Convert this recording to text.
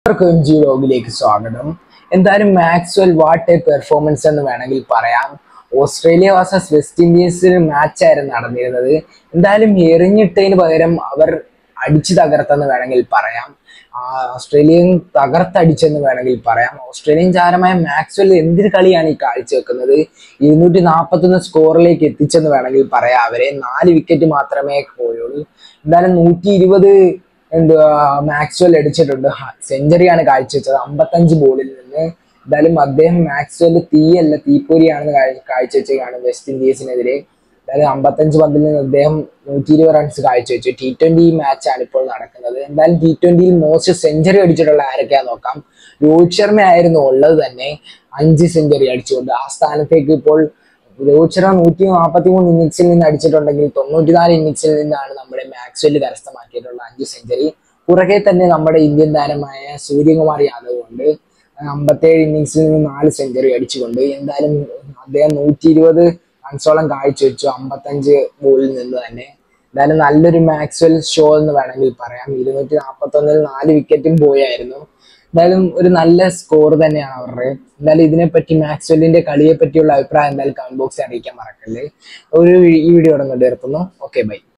എല്ലാവർക്കും ജി ലോഗിലേക്ക് സ്വാഗതം എന്തായാലും മാക്സ്വെൽ വാട്ട് എ പെർഫോമൻസ് എന്ന് വേണമെങ്കിൽ പറയാം ഓസ്ട്രേലിയ വാസസ് വെസ്റ്റ് ഇൻഡീസിൽ മാച്ച് ആയിരുന്നു നടന്നിരുന്നത് എന്തായാലും എറിഞ്ഞിട്ടതിന് പകരം അവർ അടിച്ചു തകർത്തെന്ന് വേണമെങ്കിൽ പറയാം ആ, ഓസ്ട്രേലിയൻ തകർത്തടിച്ചെന്ന് വേണമെങ്കിൽ പറയാം ഓസ്ട്രേലിയൻ താരമായ മാക്സ്വെൽ എന്തൊരു കളിയാണ് ഈ കാഴ്ചവെക്കുന്നത് ഇരുന്നൂറ്റി നാൽപ്പത്തൊന്ന് സ്കോറിലേക്ക് എത്തിച്ചെന്ന് വേണമെങ്കിൽ പറയാം അവരെ നാല് വിക്കറ്റ് മാത്രമേ പോയുള്ളൂ എന്തായാലും നൂറ്റി ഇരുപത് എന്തുവാ മാക്സ്വെൽ അടിച്ചിട്ടുണ്ട് സെഞ്ചുറിയാണ് കാഴ്ചവെച്ചത് അമ്പത്തഞ്ച് ബോളിൽ നിന്ന് എന്തായാലും അദ്ദേഹം മാക്സ്വെൽ തീയല്ല തീപ്പൊരിയാണെന്ന് കാഴ്ച- കാഴ്ചവെച്ചതാണ് വെസ്റ്റ് ഇൻഡീസിനെതിരെ എന്തായാലും അമ്പത്തഞ്ച് പന്തിൽ നിന്ന് അദ്ദേഹം നൂറ്റി ഇരുപത് റൺസ് കാഴ്ചവെച്ചു ടി ട്വന്റി മാച്ചാണ് ഇപ്പോൾ നടക്കുന്നത് എന്തായാലും ടി ട്വന്റിയിൽ മോസ്റ്റ് സെഞ്ചുറി അടിച്ചിട്ടുള്ള ആരൊക്കെയാ നോക്കാം രോഹിത് ശർമ്മ ആയിരുന്നു ഉള്ളത് തന്നെ അഞ്ച് സെഞ്ചുറി അടിച്ചുകൊണ്ട് ആ സ്ഥാനത്തേക്ക് ഇപ്പോൾ രോഹിത് ശർമ്മ നൂറ്റി നാൽപ്പത്തി മൂന്ന് ഇന്നിങ്സിൽ നിന്ന് അടിച്ചിട്ടുണ്ടെങ്കിൽ തൊണ്ണൂറ്റിനാല് ഇന്നിങ്സിൽ നിന്നാണ് നമ്മുടെ മാക്സ്വെൽ കരസ്ഥമാക്കിയിട്ടുള്ള അഞ്ച് സെഞ്ചുറി പുറകെ തന്നെ നമ്മുടെ ഇന്ത്യൻ താരമായ സൂര്യകുമാർ യാദവ് ഉണ്ട് അമ്പത്തേഴ് ഇന്നിങ്സിൽ നിന്ന് നാല് സെഞ്ചുറി അടിച്ചുകൊണ്ട് എന്തായാലും അദ്ദേഹം നൂറ്റി ഇരുപത് റൺസോളം കാഴ്ചവെച്ചു അമ്പത്തഞ്ച് ബോളിൽ നിന്ന് തന്നെ എന്തായാലും നല്ലൊരു മാക്സ്വെൽ ഷോ എന്ന് വേണമെങ്കിൽ പറയാം ഇരുന്നൂറ്റി നാൽപ്പത്തി ഒന്നിൽ നാല് വിക്കറ്റും പോയായിരുന്നു എന്തായാലും ഒരു നല്ല സ്കോർ തന്നെയാണ് അവരുടെ എന്തായാലും ഇതിനെപ്പറ്റി മാക്സ്വെല്ലിന്റെ കളിയെ പറ്റിയുള്ള അഭിപ്രായം എന്തായാലും കമന്റ് ബോക്സിൽ അറിയിക്കാൻ മറക്കല്ലേ ഒരു ഈ വീഡിയോ ഇവിടെ നിർത്തുന്നു ഓക്കെ ബൈ